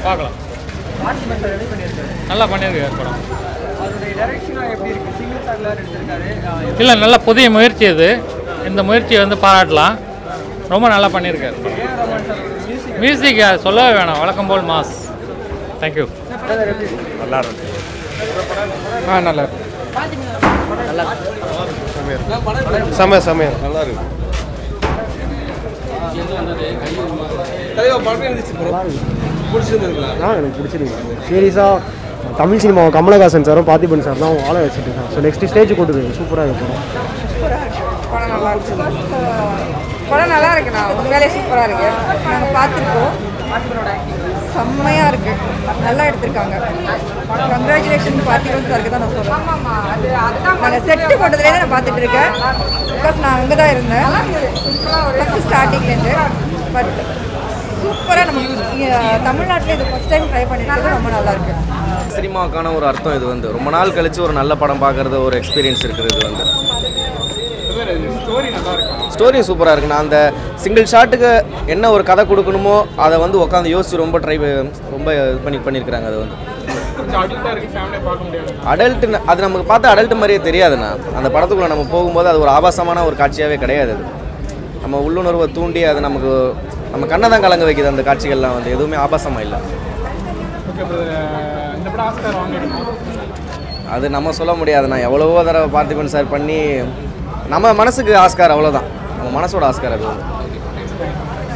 பார்க்கலாம் பார்த்திபன் சார் எப்படி பண்ணியிருக்காரு நல்லா பண்ணியிருக்காரு படம் அவருடைய டைரக்ஷனாக எப்படி இருக்கு சிங்கிள் சார்லாம் எடுத்திருக்காரு ஆஹ் இல்லை நல்ல புதிய முயற்சி இது இந்த முயற்சியை வந்து பாராட்டலாம் ரொம்ப நல்லா பண்ணியிருக்காரு படம் A R Rahman sir music music சொல்லவே வேணாம் வழக்கம் போல் மாஸ் தேங்க்யூ எப்படி இருக்கு நல்லா இருக்கு ஆ நல்லா இருக்கு செம செமையா நல்லா இருக்கு ஆ எனக்கு பிடிச்சிருக்கு சீரியஸாக தமிழ் சினிமா கமலஹாசன் சாரும் பார்த்திபன் சார் தான் வாழ வச்சுட்டு இருக்காங்க ஸோ நெக்ஸ்ட் ஸ்டேஜ் கொண்டு போய் சூப்பராக இருக்கும் படம் நல்லா இருக்கு படம் நல்லா இருக்குண்ணா உண்மையிலே சூப்பராக இருக்கு நாங்கள் பார்த்துருக்கோம் செம்மையாக இருக்கு நல்லா எடுத்திருக்காங்க கங்க்ராச்சுலேஷன் பார்த்திபன் சாருக்கு தான் நான் சொல்லுவேன் நாங்கள் செட்டு போட்டதுலேருந்து நான் பார்த்துட்டு இருக்கேன் பிகாஸ் நான் அங்கே தான் இருந்தேன் ஃபஸ்ட்டு ஸ்டார்டிங்லேருந்து பட் சூப்பராக நம்ம இங்க தமிழ்நாட்டில் இது ஃபஸ்ட் டைம் ட்ரை பண்ணியிருக்கிறது ரொம்ப நல்லா இருக்கு சினிமாவுக்கான ஒரு அர்த்தம் இது வந்து ரொம்ப நாள் கழிச்சு ஒரு நல்ல படம் பார்க்குறது ஒரு எக்ஸ்பீரியன்ஸ் இருக்குது இது வந்து ஸ்டோரி சூப்பராக இருக்கு நான் அந்த சிங்கிள் ஷாட்டுக்கு என்ன ஒரு கதை கொடுக்கணுமோ அதை வந்து உட்காந்து யோசிச்சு ரொம்ப ட்ரை ரொம்ப இது பண்ணி பண்ணியிருக்கிறாங்க அது வந்து அடல்ட் அது நமக்கு பார்த்தா அடல்ட் மாதிரியே தெரியாதுண்ணா அந்த படத்துக்குள்ளே நம்ம போகும்போது அது ஒரு ஆபாசமான ஒரு காட்சியாகவே கிடையாது அது நம்ம உள்ளுணர்வை தூண்டி அது நமக்கு நம்ம கண்ணை தான் கலங்க வைக்குது அந்த காட்சிகள்லாம் வந்து எதுவுமே ஆபாசமாக இல்லை அது நம்ம சொல்ல முடியாதுண்ணா எவ்வளவோ தடவை பார்த்திபன் சார் பண்ணி நம்ம மனசுக்கு ஆஸ்கார் அவ்வளோதான் நம்ம மனசோட ஆஸ்கார் அது வந்து